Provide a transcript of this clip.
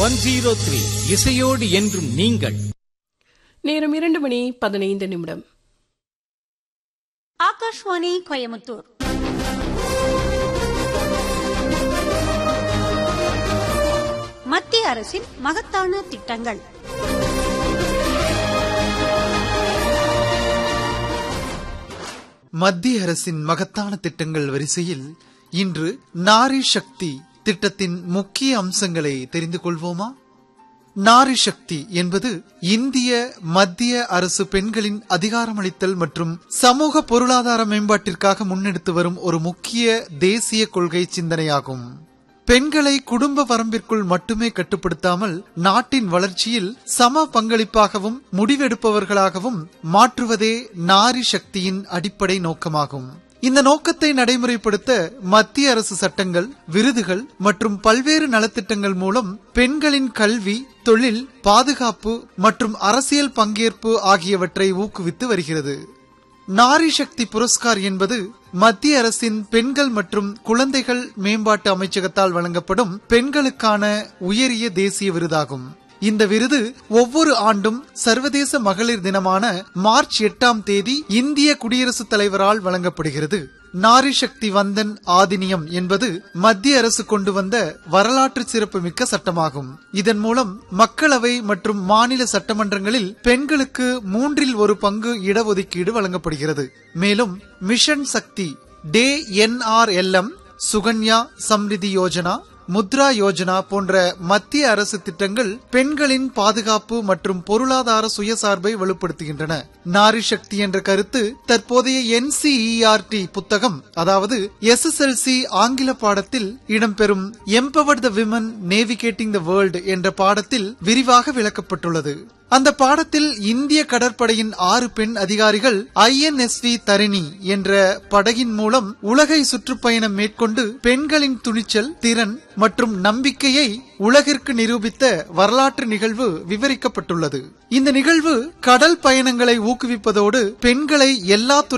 one zero three இசையோடு என்றும் நீங்கள் நேரம் இரண்டு மணி பதினைந்து நிமிடம் ஆகாஷ்வாணி கோயமுத்தூர் மத்திய அரசின் மகத்தான திட்டங்கள் மத்திய அரசின் மகத்தான திட்டங்கள் வரிசையில் இன்று நாரி சக்தி திட்டத்தின் முக்கிய அம்சங்களை தெரிந்து கொள்வோமா நாரி சக்தி என்பது இந்திய மத்திய அரசு பெண்களின் அதிகாரமளித்தல் மற்றும் சமூக பொருளாதார மேம்பாட்டிற்காக முன்னெடுத்து வரும் ஒரு முக்கிய தேசிய கொள்கை சிந்தனையாகும் பெண்களை குடும்ப வரம்பிற்குள் மட்டுமே கட்டுப்படுத்தாமல் நாட்டின் வளர்ச்சியில் சம பங்களிப்பாகவும் முடிவெடுப்பவர்களாகவும் மாற்றுவதே நாரி சக்தியின் அடிப்படை நோக்கமாகும் இந்த நோக்கத்தை நடைமுறைப்படுத்த மத்திய அரசு சட்டங்கள் விருதுகள் மற்றும் பல்வேறு நலத்திட்டங்கள் மூலம் பெண்களின் கல்வி தொழில் பாதுகாப்பு மற்றும் அரசியல் பங்கேற்பு ஆகியவற்றை ஊக்குவித்து வருகிறது நாரி சக்தி புரஸ்கார் என்பது மத்திய அரசின் பெண்கள் மற்றும் குழந்தைகள் மேம்பாட்டு அமைச்சகத்தால் வழங்கப்படும் பெண்களுக்கான உயரிய தேசிய விருதாகும் இந்த விருது ஒவ்வொரு ஆண்டும் சர்வதேச மகளிர் தினமான மார்ச் எட்டாம் தேதி இந்திய குடியரசுத் தலைவரால் வழங்கப்படுகிறது நாரி சக்தி வந்தன் ஆதினியம் என்பது மத்திய அரசு கொண்டு வந்த வரலாற்று சிறப்புமிக்க சட்டமாகும் இதன் மூலம் மக்களவை மற்றும் மாநில சட்டமன்றங்களில் பெண்களுக்கு மூன்றில் ஒரு பங்கு இடஒதுக்கீடு வழங்கப்படுகிறது மேலும் mission Shakti DAY NRLM Sukanya Samriddhi Yojana Mudra Yojana போன்ற மத்திய அரசு திட்டங்கள் பெண்களின் பாதுகாப்பு மற்றும் பொருளாதார சுயசார்பை வலுப்படுத்துகின்றன நாரி சக்தி என்ற கருத்து தற்போதைய என்சிஇஆர்டி புத்தகம் அதாவது எஸ்எஸ்எல்சி ஆங்கில பாடத்தில் இடம்பெறும் empowered the women navigating the world என்ற பாடத்தில் விரிவாக விளக்கப்பட்டுள்ளது அந்த பாடத்தில் இந்திய கடற்படையின் ஆறு பெண் அதிகாரிகள் ஐஎன்எஸ்வி தரிணி என்ற படகின் மூலம் உலகை சுற்றுப்பயணம் மேற்கொண்டு பெண்களின் துணிச்சல் திறன் மற்றும் நம்பிக்கையை உலகிற்கு நிரூபித்த வரலாற்று நிகழ்வு விவரிக்கப்பட்டுள்ளது இந்த நிகழ்வு கடல் பயணங்களை ஊக்குவிப்பதோடு பெண்களை எல்லா